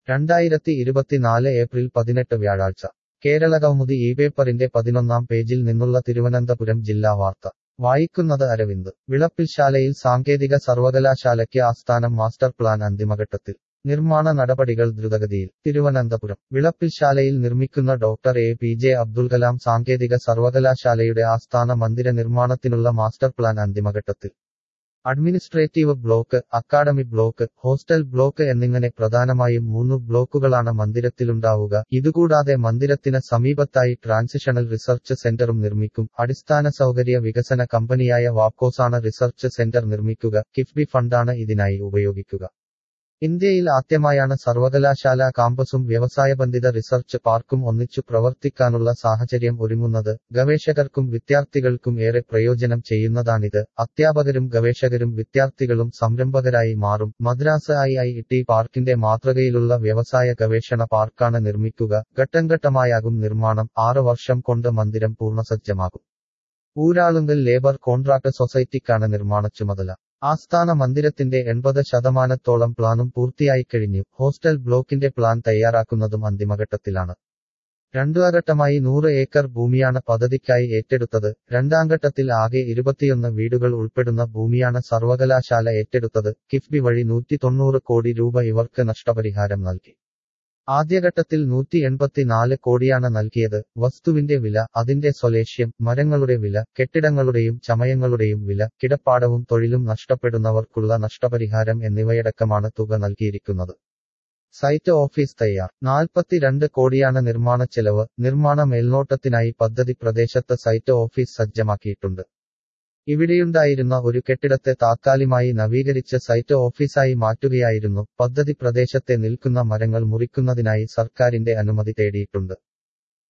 രണ്ടായിരത്തി ഇരുപത്തിനാല് ഏപ്രിൽ പതിനെട്ട് വ്യാഴാഴ്ച കേരള കൗമുദി ഈ പേപ്പറിന്റെ പതിനൊന്നാം പേജിൽ നിന്നുള്ള തിരുവനന്തപുരം ജില്ലാ വാർത്ത വായിക്കുന്നത് അരവിന്ദ് വിളപ്പിൽശാലയിൽ സാങ്കേതിക സർവകലാശാലയ്ക്ക് ആസ്ഥാനം മാസ്റ്റർ പ്ലാൻ അന്തിമഘട്ടത്തിൽ നിർമ്മാണ നടപടികൾ ദ്രുതഗതിയിൽ തിരുവനന്തപുരം വിളപ്പിൽശാലയിൽ നിർമ്മിക്കുന്ന doctor A P J Abdul Kalam സാങ്കേതിക സർവകലാശാലയുടെ ആസ്ഥാന മന്ദിര നിർമ്മാണത്തിനുള്ള മാസ്റ്റർ പ്ലാൻ അന്തിമഘട്ടത്തിൽ administrative block academy block hostel block എന്നിങ്ങനെ പ്രധാനമായും മൂന്ന് ബ്ലോക്കുകളാണ് മന്ദിരത്തിലുണ്ടാവുക ഇതുകൂടാതെ മന്ദിരത്തിന് സമീപത്തായി ട്രാൻസിഷണൽ റിസർച്ച് സെന്ററും നിർമ്മിക്കും അടിസ്ഥാന സൗകര്യ വികസന കമ്പനിയായ വാപ്കോസാണ് റിസർച്ച് സെന്റർ നിർമ്മിക്കുക കിഫ്ബി ഫണ്ടാണ് ഇതിനായി ഉപയോഗിക്കുക ഇന്ത്യയിൽ ആദ്യമായാണ് സർവകലാശാല കാമ്പസും വ്യവസായബന്ധിത റിസർച്ച് പാർക്കും ഒന്നിച്ചു പ്രവർത്തിക്കാനുള്ള സാഹചര്യം ഒരുങ്ങുന്നത് ഗവേഷകർക്കും വിദ്യാർത്ഥികൾക്കും ഏറെ പ്രയോജനം ചെയ്യുന്നതാണിത് അധ്യാപകരും ഗവേഷകരും വിദ്യാർത്ഥികളും സംരംഭകരായി മാറും മദ്രാസ് ഐ ഐ ടി പാർക്കിന്റെ മാതൃകയിലുള്ള വ്യവസായ ഗവേഷണ പാർക്കാണ് നിർമ്മിക്കുക ഘട്ടംഘട്ടമായാകും നിർമ്മാണം ആറ് വർഷം കൊണ്ട് മന്ദിരം പൂർണ്ണസജ്ജമാകും ഊരാളുങ്കൽ ലേബർ കോൺട്രാക്ട് സൊസൈറ്റിക്കാണ് നിർമ്മാണ ചുമതല ആസ്ഥാന മന്ദിരത്തിന്റെ എൺപത് ശതമാനത്തോളം പ്ലാനും പൂർത്തിയായിക്കഴിഞ്ഞു ഹോസ്റ്റൽ ബ്ലോക്കിന്റെ പ്ലാൻ തയ്യാറാക്കുന്നതും അന്തിമഘട്ടത്തിലാണ് രണ്ടാംഘട്ടമായി നൂറ് ഏക്കർ ഭൂമിയാണ് പദ്ധതിക്കായി ഏറ്റെടുത്തത് രണ്ടാംഘട്ടത്തിൽ ആകെ ഇരുപത്തിയൊന്ന് വീടുകൾ ഉൾപ്പെടുന്ന ഭൂമിയാണ് സർവകലാശാല ഏറ്റെടുത്തത് കിഫ്ബി വഴി നൂറ്റി തൊണ്ണൂറ് കോടി രൂപ ഇവർക്ക് നഷ്ടപരിഹാരം നൽകി ആദ്യഘട്ടത്തിൽ നൂറ്റി എൺപത്തിനാല് കോടിയാണ് നൽകിയത് വസ്തുവിന്റെ വില അതിന്റെ സ്വലേഷ്യം മരങ്ങളുടെ വില കെട്ടിടങ്ങളുടെയും ചമയങ്ങളുടെയും വില കിടപ്പാടവും തൊഴിലും നഷ്ടപ്പെടുന്നവർക്കുള്ള നഷ്ടപരിഹാരം എന്നിവയടക്കമാണ് തുക നൽകിയിരിക്കുന്നത് സൈറ്റ് ഓഫീസ് തയ്യാർ നാൽപ്പത്തിരണ്ട് കോടിയാണ് നിർമ്മാണ ചെലവ് നിർമ്മാണ മേൽനോട്ടത്തിനായി പദ്ധതി പ്രദേശത്ത് സൈറ്റ് ഓഫീസ് സജ്ജമാക്കിയിട്ടുണ്ട് ഇവിടെയുണ്ടായിരുന്ന ഒരു കെട്ടിടത്തെ താത്കാലികമായി നവീകരിച്ച് സൈറ്റ് ഓഫീസായി മാറ്റുകയായിരുന്നു പദ്ധതി പ്രദേശത്തെ നിൽക്കുന്ന മരങ്ങൾ മുറിക്കുന്നതിനായി സർക്കാരിന്റെ അനുമതി തേടിയിട്ടുണ്ട്